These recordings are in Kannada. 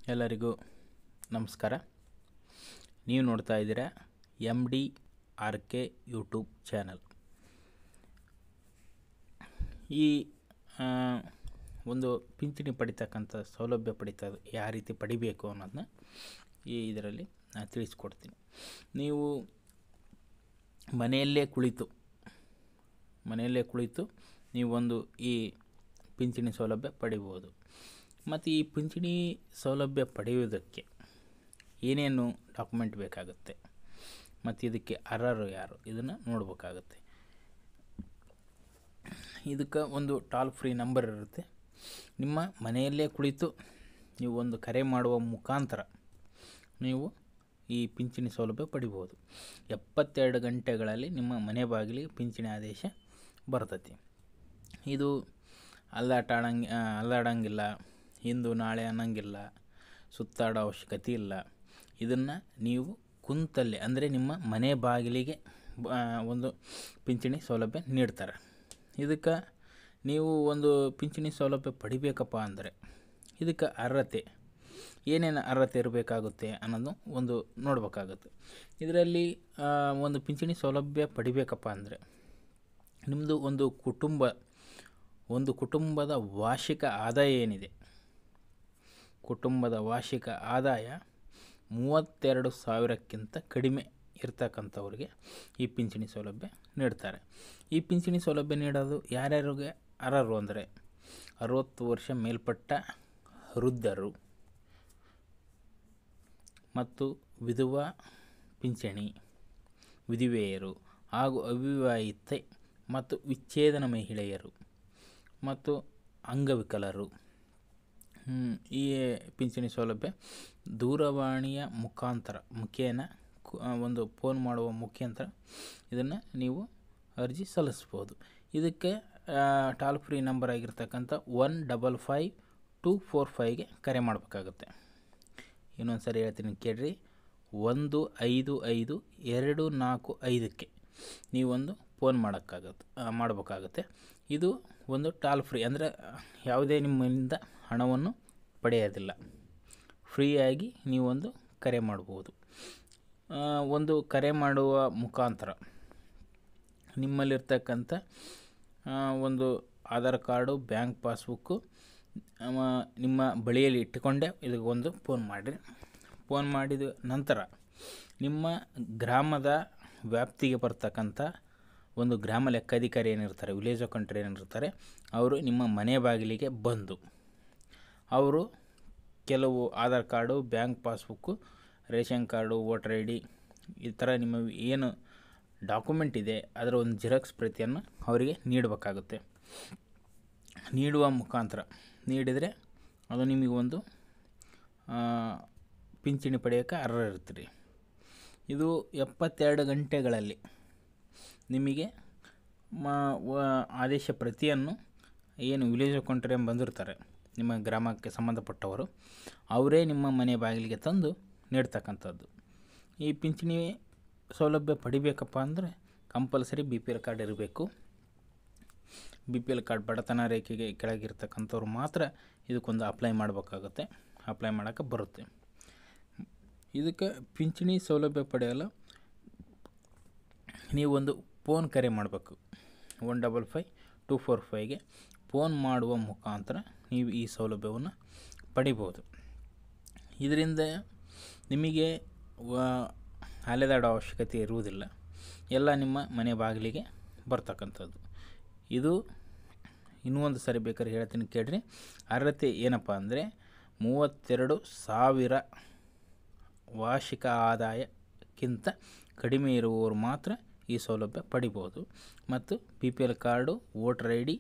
ಎಲ್ಲರಿಗೂ ನಮಸ್ಕಾರ ನೀವು ನೋಡ್ತಾ ಇದ್ದೀರಾ M D R K YouTube channel ಈ ಆ, ಒಂದು ಪಿಂಚಣಿ ಪಡಿತಕ್ಕಂಥ ಸೌಲಭ್ಯ ಪಡಿತಾ ಯಾವ ರೀತಿ ಪಡಿಬೇಕು ಅನ್ನೋದನ್ನ ಈ ಇದರಲ್ಲಿ ನಾನು ತಿಳಿಸ್ಕೊಡ್ತೀನಿ ನೀವು ಮನೆಯಲ್ಲೇ ಕುಳಿತು ಮನೆಯಲ್ಲೇ ಕುಳಿತು ನೀವು ಒಂದು ಈ ಪಿಂಚಣಿ ಸೌಲಭ್ಯ ಪಡಿಬೋದು ಮತ್ತು ಈ ಪಿಂಚಣಿ ಸೌಲಭ್ಯ ಪಡೆಯುವುದಕ್ಕೆ ಏನೇನು ಡಾಕ್ಯುಮೆಂಟ್ ಬೇಕಾಗುತ್ತೆ ಮತ್ತು ಇದಕ್ಕೆ ಅರ್ಹರು ಯಾರು ಇದನ್ನು ನೋಡ್ಬೇಕಾಗತ್ತೆ ಇದಕ್ಕೆ ಒಂದು ಟಾಲ್ ಫ್ರೀ ನಂಬರ್ ಇರುತ್ತೆ ನಿಮ್ಮ ಮನೆಯಲ್ಲೇ ಕುಳಿತು ನೀವು ಒಂದು ಕರೆ ಮಾಡುವ ಮುಖಾಂತರ ನೀವು ಈ ಪಿಂಚಣಿ ಸೌಲಭ್ಯ ಪಡಿಬೋದು ಎಪ್ಪತ್ತೆರಡು ಗಂಟೆಗಳಲ್ಲಿ ನಿಮ್ಮ ಮನೆ ಬಾಗಿಲಿಗೆ ಪಿಂಚಣಿ ಆದೇಶ ಬರ್ತೈತಿ ಇದು ಅಲ್ಲಾಟಾಡಂಗೆ ಅಲ್ಲಾಡಂಗಿಲ್ಲ ಇಂದು ನಾಳೆ ಅನ್ನಂಗಿಲ್ಲ ಸುತ್ತಾಡೋ ಅವಶ್ಯಕತೆ ಇಲ್ಲ ಇದನ್ನು ನೀವು ಕುಂತಲ್ಲೇ ಅಂದರೆ ನಿಮ್ಮ ಮನೆ ಬಾಗಿಲಿಗೆ ಬ- ಒಂದು ಪಿಂಚಣಿ ಸೌಲಭ್ಯ ನೀಡ್ತಾರೆ ಇದಕ್ಕೆ ನೀವು ಒಂದು ಪಿಂಚಣಿ ಸೌಲಭ್ಯ ಪಡಿಬೇಕಪ್ಪ ಅಂದರೆ ಇದಕ್ಕೆ ಅರ್ಹತೆ ಏನೇನು ಅರ್ಹತೆ ಇರಬೇಕಾಗುತ್ತೆ ಅನ್ನೋದು ಒಂದು ನೋಡ್ಬೇಕಾಗುತ್ತೆ ಇದರಲ್ಲಿ ಆ, ಒಂದು ಪಿಂಚಣಿ ಸೌಲಭ್ಯ ಪಡಿಬೇಕಪ್ಪ ಅಂದರೆ ನಿಮ್ಮದು ಒಂದು ಕುಟುಂಬ ಒಂದು ಕುಟುಂಬದ ವಾರ್ಷಿಕ ಆದಾಯ ಏನಿದೆ ಕುಟುಂಬದ ವಾರ್ಷಿಕ ಆದಾಯ ಮೂವತ್ತೆರಡು ಸಾವಿರಕ್ಕಿಂತ ಕಡಿಮೆ ಇರ್ತಕ್ಕಂಥವ್ರಿಗೆ ಈ ಪಿಂಚಣಿ ಸೌಲಭ್ಯ ನೀಡ್ತಾರೆ ಈ ಪಿಂಚಣಿ ಸೌಲಭ್ಯ ನೀಡೋದು ಯಾರ್ಯಾರಿಗೆ ಅರ್ಹರು ಅಂದರೆ ಅರುವತ್ತು ವರ್ಷ ಮೇಲ್ಪಟ್ಟ ವೃದ್ಧರು ಮತ್ತು ವಿಧವಾ ಪಿಂಚಣಿ ವಿಧವೆಯರು ಹಾಗೂ ಅವಿವಾಹಿತೆ ಮತ್ತು ವಿಚ್ಛೇದನ ಮಹಿಳೆಯರು ಮತ್ತು ಅಂಗವಿಕಲರು ಹ್ಮ್, ಈ ಪಿಂಚಣಿ ಸೌಲಭ್ಯ ದೂರವಾಣಿಯ ಮುಖಾಂತರ ಮುಖೇನ ಕು- ಆ, ಒಂದು ಫೋನ್ ಮಾಡುವ ಮುಖಾಂತರ ಇದನ್ನು ನೀವು ಅರ್ಜಿ ಸಲ್ಲಿಸ್ಬೋದು ಇದಕ್ಕೆ ಟಾಲ್ ಫ್ರೀ ನಂಬರ್ ಆಗಿರ್ತಕ್ಕಂಥ one double five two four ಫೈವ್ಗೆ ಕರೆ ಮಾಡಬೇಕಾಗುತ್ತೆ ಇನ್ನೊಂದು ಸರಿ ಹೇಳ್ತೀನಿ ಕೇಳ್ರಿ ಒಂದು ಐದು ಐದು ಎರಡು ನಾಲ್ಕು ಐದಕ್ಕೆ ನೀವೊಂದು ಫೋನ್ ಮಾಡೋಕ್ಕಾಗತ್ತೆ ಆ, ಮಾಡಬೇಕಾಗುತ್ತೆ ಇದು ಒಂದು ಟಾಲ್ ಫ್ರೀ ಅಂದರೆ ಯಾವುದೇ ನಿಮ್ಮಿಂದ ಹಣವನ್ನು ಪಡೆಯೋದಿಲ್ಲ ಫ್ರೀಯಾಗಿ ನೀವೊಂದು ಕರೆ ಮಾಡ್ಬೋದು ಆ, ಒಂದು ಕರೆ ಮಾಡುವ ಮುಖಾಂತರ ನಿಮ್ಮಲ್ಲಿರ್ತಕ್ಕಂಥ ಆ, ಒಂದು ಆಧಾರ್ ಕಾರ್ಡು ಬ್ಯಾಂಕ್ ಪಾಸ್ಬುಕ್ಕು ಅವ ನಿಮ್ಮ ಬಳಿಯಲ್ಲಿ ಇಟ್ಟುಕೊಂಡೇ ಇದಕ್ಕೊಂದು ಫೋನ್ ಮಾಡಿರಿ ಫೋನ್ ಮಾಡಿದ ನಂತರ ನಿಮ್ಮ ಗ್ರಾಮದ ವ್ಯಾಪ್ತಿಗೆ ಬರ್ತಕ್ಕಂಥ ಒಂದು ಗ್ರಾಮ ಲೆಕ್ಕಾಧಿಕಾರಿ ಏನಿರ್ತಾರೆ ವಿಲೇಜ್ ಅಕೌಂಟ್ರಿ ಏನಿರ್ತಾರೆ ಅವರು ನಿಮ್ಮ ಮನೆ ಬಾಗಿಲಿಗೆ ಬಂದು ಅವರು ಕೆಲವು Aadhaar card bank passbook ration card voter I D ಈ ಥರ ನಿಮ್ಮ ಏನು ಡಾಕ್ಯುಮೆಂಟ್ ಇದೆ ಅದರ ಒಂದು ಜಿರಾಕ್ಸ್ ಪ್ರತಿಯನ್ನು ಅವರಿಗೆ ನೀಡಬೇಕಾಗುತ್ತೆ ನೀಡುವ ಮುಖಾಂತರ ನೀಡಿದರೆ ಅದು ನಿಮಗೆ ಒಂದು ಆ, ಪಿಂಚಣಿ ಪಡೆಯೋಕ್ಕೆ ಅರ್ಹ ಇರ್ತೀರಿ ಇದು ಎಪ್ಪತ್ತೆರಡು ಗಂಟೆಗಳಲ್ಲಿ ನಿಮಗೆ ಮ ವ- ಆದೇಶ ಪ್ರತಿಯನ್ನು ಏನು ವಿಲೇಜ್ ಅಕೌಂಟರಿ ಬಂದಿರ್ತಾರೆ ನಿಮ್ಮ ಗ್ರಾಮಕ್ಕೆ ಸಂಬಂಧಪಟ್ಟವರು ಅವರೇ ನಿಮ್ಮ ಮನೆ ಬಾಗಿಲಿಗೆ ತಂದು ನೀಡ್ತಕ್ಕಂಥದ್ದು ಈ ಪಿಂಚಣಿ ಸೌಲಭ್ಯ ಪಡಿಬೇಕಪ್ಪ ಅಂದರೆ compulsory B P L card ಇರಬೇಕು ಬಿ ಪಿ ಎಲ್ ಕಾರ್ಡ್ ಬಡತನ ರೇಖೆಗೆ ಕೆಳಗಿರ್ತಕ್ಕಂಥವ್ರು ಮಾತ್ರ ಇದಕ್ಕೊಂದು ಅಪ್ಲೈ ಮಾಡಬೇಕಾಗುತ್ತೆ ಅಪ್ಲೈ ಮಾಡೋಕ್ಕೆ ಬರುತ್ತೆ ಇದಕ್ಕೆ ಪಿಂಚಣಿ ಸೌಲಭ್ಯ ಪಡೆಯಲು ನೀವೊಂದು ಫೋನ್ ಕರೆ ಮಾಡಬೇಕು one double five two four ಫೈವ್ಗೆ ಫೋನ್ ಮಾಡುವ ಮುಖಾಂತರ ನೀವು ಈ ಸೌಲಭ್ಯವನ್ನು ಪಡಿಬೋದು ಇದರಿಂದ ನಿಮಗೆ ವ- ಅಲೆದಾಡೋ ಅವಶ್ಯಕತೆ ಇರುವುದಿಲ್ಲ ಎಲ್ಲ ನಿಮ್ಮ ಮನೆ ಬಾಗಿಲಿಗೆ ಬರ್ತಕ್ಕಂಥದ್ದು ಇದು ಇನ್ನೂ ಒಂದು ಸರಿ ಬೇಕಾದ್ರೆ ಹೇಳ್ತೀನಿ ಕೇಳ್ರಿ ಅರ್ಹತೆ ಏನಪ್ಪ ಅಂದರೆ ಮೂವತ್ತೆರಡು ಸಾವಿರ ವಾರ್ಷಿಕ ಆದಾಯಕ್ಕಿಂತ ಕಡಿಮೆ ಇರುವವರು ಮಾತ್ರ ಈ ಸೌಲಭ್ಯ ಪಡಿಬೋದು ಮತ್ತು B P L card voter I D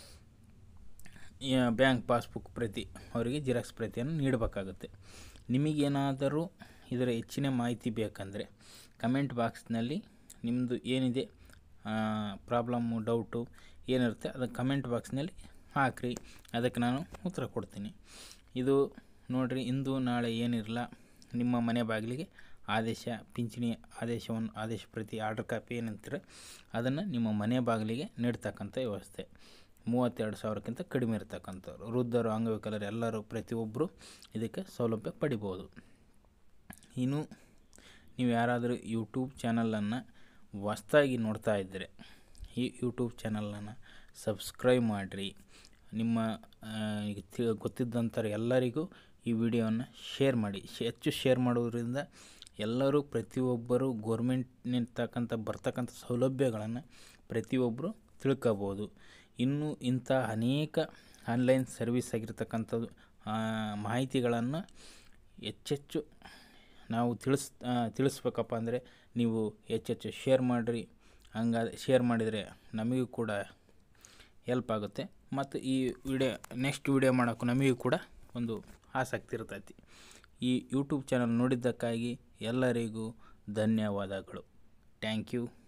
bank passbook ಪ್ರತಿ ಅವರಿಗೆ ಜಿರಾಕ್ಸ್ ಪ್ರತಿಯನ್ನು ನೀಡಬೇಕಾಗುತ್ತೆ ನಿಮಗೇನಾದರೂ ಇದರ ಹೆಚ್ಚಿನ ಮಾಹಿತಿ ಬೇಕಂದರೆ ಕಮೆಂಟ್ ಬಾಕ್ಸ್ನಲ್ಲಿ ನಿಮ್ಮದು ಏನಿದೆ ಪ್ರಾಬ್ಲಮ್ಮು ಡೌಟು ಏನಿರುತ್ತೆ ಅದನ್ನು ಕಮೆಂಟ್ ಬಾಕ್ಸ್ನಲ್ಲಿ ಹಾಕಿರಿ ಅದಕ್ಕೆ ನಾನು ಉತ್ತರ ಕೊಡ್ತೀನಿ ಇದು ನೋಡಿರಿ ಇಂದು ನಾಳೆ ಏನಿರಲ್ಲ ನಿಮ್ಮ ಮನೆ ಬಾಗಿಲಿಗೆ ಆದೇಶ ಪಿಂಚಣಿ ಆದೇಶವನ್ನು ಆದೇಶ ಪ್ರತಿ ಆರ್ಡರ್ ಕಾಪಿ ಏನಂತೀರ ಅದನ್ನು ನಿಮ್ಮ ಮನೆ ಬಾಗಿಲಿಗೆ ನೀಡ್ತಕ್ಕಂಥ ವ್ಯವಸ್ಥೆ ಮೂವತ್ತೆರಡು ಸಾವಿರಕ್ಕಿಂತ ಕಡಿಮೆ ಇರ್ತಕ್ಕಂಥವ್ರು ವೃದ್ಧರು ಅಂಗವಿಕಲರು ಎಲ್ಲರೂ ಪ್ರತಿಯೊಬ್ಬರು ಇದಕ್ಕೆ ಸೌಲಭ್ಯ ಪಡಿಬೋದು ಇನ್ನು ನೀವು ಯಾರಾದರೂ ಯೂಟ್ಯೂಬ್ ಚಾನಲನ್ನು ಹೊಸ್ದಾಗಿ ನೋಡ್ತಾ ಇದ್ದರೆ ಈ ಯೂಟ್ಯೂಬ್ ಚಾನಲನ್ನು ಸಬ್ಸ್ಕ್ರೈಬ್ ಮಾಡಿರಿ ನಿಮ್ಮ ಆ, ಈಗ ತಿ- ಗೊತ್ತಿದ್ದಂಥವ್ರು ಎಲ್ಲರಿಗೂ ಈ ವಿಡಿಯೋವನ್ನು ಶೇರ್ ಮಾಡಿ ಶೇ- ಹೆಚ್ಚು ಶೇರ್ ಮಾಡೋದ್ರಿಂದ ಎಲ್ಲರೂ ಪ್ರತಿಯೊಬ್ಬರು ಗೋರ್ಮೆಂಟ್ನಿರ್ತಕ್ಕಂಥ ಬರ್ತಕ್ಕಂಥ ಸೌಲಭ್ಯಗಳನ್ನು ಪ್ರತಿಯೊಬ್ಬರು ತಿಳ್ಕೋಬೋದು ಇನ್ನು ಇಂಥ ಅನೇಕ ಆನ್ಲೈನ್ ಸರ್ವಿಸ್ ಆಗಿರ್ತಕ್ಕಂಥದ್ದು ಮಾಹಿತಿಗಳನ್ನು ಹೆಚ್ಚೆಚ್ಚು ನಾವು ತಿಳಿಸ್ ಆ, ತಿಳಿಸ್ಬೇಕಪ್ಪ ಅಂದರೆ ನೀವು ಹೆಚ್ಚೆಚ್ಚು ಶೇರ್ ಮಾಡಿರಿ ಹಂಗಾದ್ರೆ ಶೇರ್ ಮಾಡಿದರೆ ನಮಗೂ ಕೂಡ ಹೆಲ್ಪ್ ಆಗುತ್ತೆ ಮತ್ತು ಈ ವಿಡಿಯೋ ನೆಕ್ಸ್ಟ್ ವಿಡಿಯೋ ಮಾಡೋಕ್ಕೂ ನಮಗೂ ಕೂಡ ಒಂದು ಆಸಕ್ತಿ ಇರ್ತೈತಿ ಈ ಯೂಟ್ಯೂಬ್ ಚಾನಲ್ ನೋಡಿದ್ದಕ್ಕಾಗಿ ಎಲ್ಲರಿಗೂ ಧನ್ಯವಾದಗಳು ಥ್ಯಾಂಕ್ ಯು